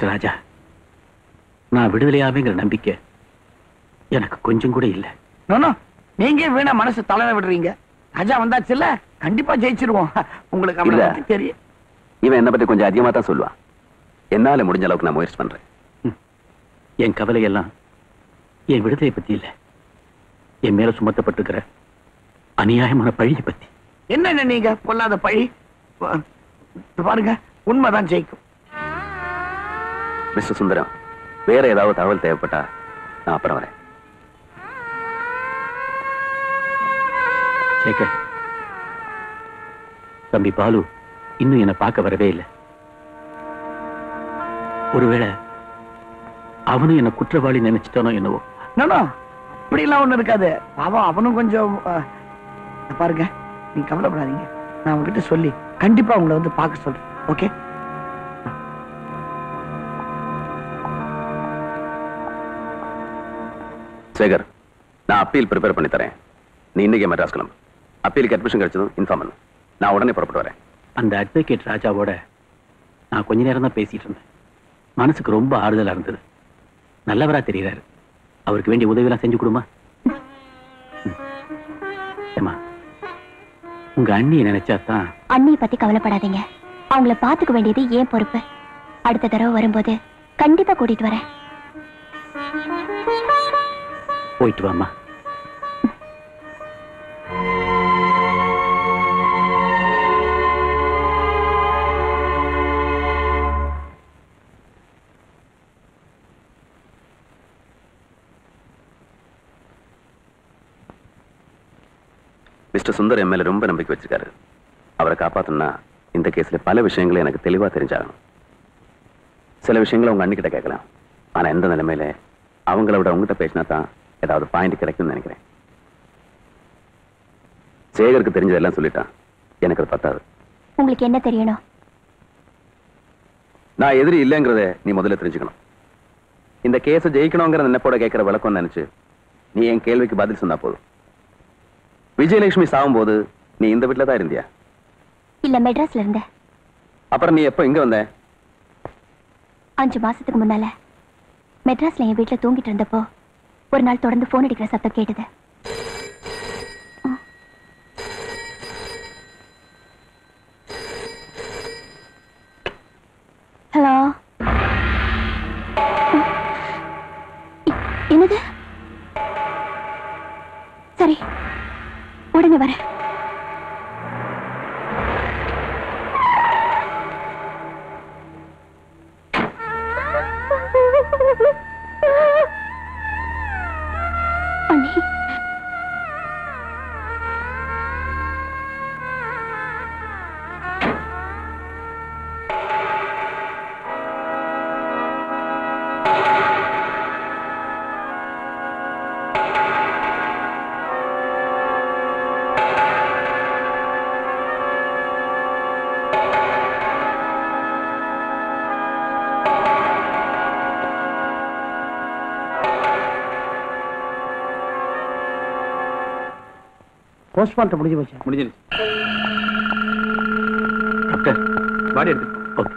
Mister ராஜா நான் விடுதலையாவேங்கிற நம்பிக்கை எனக்கு கொஞ்சம் கூட இல்லை நோனோ நீங்க வீணா மனசு தளர விடுறீங்க ராஜா வந்தாச்சுல்ல கண்டிப்பா ஜெயிச்சிருவோம் உங்களுக்கு அவனை இல்ல. பத்தி தெரியும் இவன் என்ன பத்தி கொஞ்சம் அதிகமா தான் சொல்லுவான் என்னால முடிஞ்ச அளவுக்கு நான் முயற்சி பண்றேன் என் கவலையெல்லாம் என் விடுதலை பத்தி இல்லை என் மேல சுமத்தப்பட்டிருக்கிற அநியாயமான பழியை பத்தி என்ன நீங்க பொல்லாத பழி பா- இது பாருங்க உண்மைதான் ஜெயிக்கும் மிஸ்டர் சுந்தரம் வேற ஏதாவது தகவல் தேவைப்பட்டா நான் அப்புறம் வரேன் சேகர் தம்பி பாலு இன்னும் என்னை பார்க்க வரவே இல்லை ஒருவேளை அவனும் என்ன குற்றவாளி நினைச்சிட்டானோ என்னவோ நோனோ இப்படி எல்லாம் ஒண்ணு இருக்காது பாவம் அவனும் கொஞ்சம் அஹ், இத பாருங்க நீங்க கவலைப்படாதீங்க நான் உங்ககிட்ட சொல்லி கண்டிப்பா உங்களை வந்து பார்க்க சொல்றேன் ஓகே சேகர் நான் அப்பீல் ப்ரிப்பேர் பண்ணி தரேன் நீ இன்னைக்கு மெட்ராஸ் கிளம்பு அப்பீலுக்கு அட்மிஷன் கிடைச்சதும் இன்ஃபார்ம் பண்ணு நான் உடனே புறப்பட்டு வரேன் அந்த அட்வொகேட் ராஜாவோட நான் கொஞ்ச நேரம் தான் பேசிட்டு இருந்தேன் மனசுக்கு ரொம்ப ஆறுதலா இருந்தது நல்லவரா தெரியுறாரு அவருக்கு வேண்டிய உதவியெல்லாம் செஞ்சு கொடுமா ம். ஏம்மா உங்க அண்ணியை நினைச்சா தான் அண்ணியை பத்தி கவலைப்படாதீங்க அவங்கள பாத்துக்க வேண்டியது ஏன் பொறுப்பு அடுத்த தடவை வரும்போது கண்டிப்பா கூட்டிட்டு வரேன் போயிட்டு வாம்மா மிஸ்டர் சுந்தர் எம்எல்ஏ ரொம்ப நம்பிக்கை வச்சிருக்காரு அவரை காப்பாத்தணும்னா இந்த கேஸ்ல பல விஷயங்கள் எனக்கு தெளிவா தெரிஞ்சாகணும் சில விஷயங்களை உங்க அண்ணிக்கிட்ட கேட்கலாம் ஆனா எந்த நிலைமையில அவங்கள விட உங்ககிட்ட பேசினா தான் ஏதாவது பாயிண்ட் கிடைக்கும்னு நினைக்கிறேன் சேகருக்கு தெரிஞ்சதெல்லாம் சொல்லிட்டான் எனக்கு அது பத்தாது உங்களுக்கு என்ன தெரியணும் நான் எதிரி இல்லைங்கிறத நீ முதல்ல தெரிஞ்சுக்கணும் இந்த கேஸை ஜெயிக்கணுங்கிற நினைப்போட கேட்கிற விளக்கம் நினைச்சு நீ என் கேள்விக்கு பதில் சொன்னா போதும் விஜயலட்சுமி சாகும்போது நீ இந்த வீட்டுல தான் இருந்தியா இல்ல மெட்ராஸ்ல இருந்த அப்புறம் நீ எப்போ இங்க வந்த அஞ்சு மாசத்துக்கு முன்னால மெட்ராஸ்ல என் வீட்டுல தூங்கிட்டு இருந்தப்போ ஒரு நாள் தொடர்ந்து போன் அடிக்கிற சத்தம் கேட்டது ஹலோ என்னது சரி உடனே வரேன் அண்ணி போஸ்ட்மார்ட்டம் முடிஞ்சு போச்சு முடிஞ்சிருச்சு டாக்டர் பாடி எடுத்து ஓகே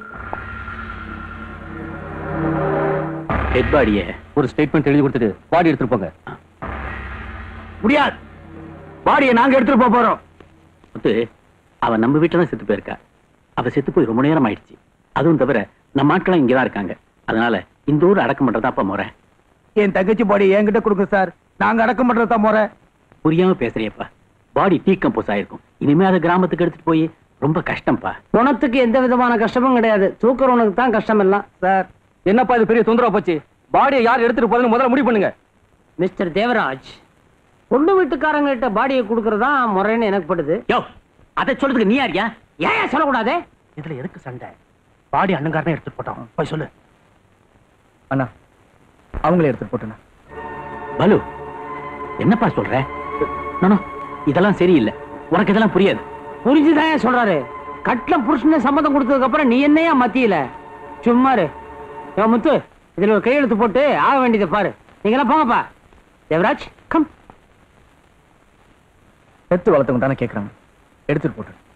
டெட் பாடியை ஒரு ஸ்டேட்மெண்ட் எழுதி கொடுத்துட்டு பாடி எடுத்துட்டு போங்க முடியாது பாடியை நாங்க எடுத்துட்டு போக போறோம் முத்து அவ நம்ம வீட்டுல தான் செத்து போயிருக்கா அவ செத்து போய் ரொம்ப நேரம் ஆயிடுச்சு அதுவும் தவிர நம்ம ஆட்களும் இங்கதான் இருக்காங்க அதனால இந்த ஊர் அடக்கம் பண்றதா அப்ப முறை என் தங்கச்சி பாடி என்கிட்ட கொடுங்க சார் நாங்க அடக்கம் பண்றதா முறை புரியாம பேசுறியப்பா பாடி டீக்கம்போஸ் ஆயிருக்கும் இனிமே அதை கிராமத்துக்கு எடுத்துட்டு போய் ரொம்ப கஷ்டம்ப்பா குணத்துக்கு எந்த விதமான கஷ்டமும் கிடையாது தூக்குறவனுக்கு தான் கஷ்டம் எல்லாம் சார் என்னப்பா இது பெரிய தொந்தரவு போச்சு பாடியை யார் எடுத்துட்டு போறதுன்னு முதல்ல முடிவு பண்ணுங்க மிஸ்டர் தேவராஜ் பொண்ணு வீட்டுக்காரங்க கிட்ட பாடியை கொடுக்கறதா முறைன்னு எனக்கு படுது யோ அதை சொல்றதுக்கு நீ யாரியா ஏன் சொல்லக்கூடாது இதுல எதுக்கு சண்டை பாடி அண்ணங்காரனே எடுத்துட்டு போட்டோம் போய் சொல்லு அண்ணா அவங்களே எடுத்துட்டு போட்டோண்ணா பலு என்னப்பா சொல்ற நோ, நோ, இதெல்லாம் சரியில்லை உனக்கு இதெல்லாம் புரியாது புரிஞ்சுதான் ஏன் சொல்றாரு கட்லம் புருஷன சம்மதம் கொடுத்ததுக்கு அப்புறம் நீ என்னையா மத்தியில சும்மாரு யோ முத்து இதுல ஒரு கையெழுத்து போட்டு ஆக வேண்டியதை பாரு நீங்களாம் போங்கப்பா தேவராஜ் கம் பெத்து வளர்த்தவங்க தானே கேட்கறாங்க எடுத்துட்டு போட்டு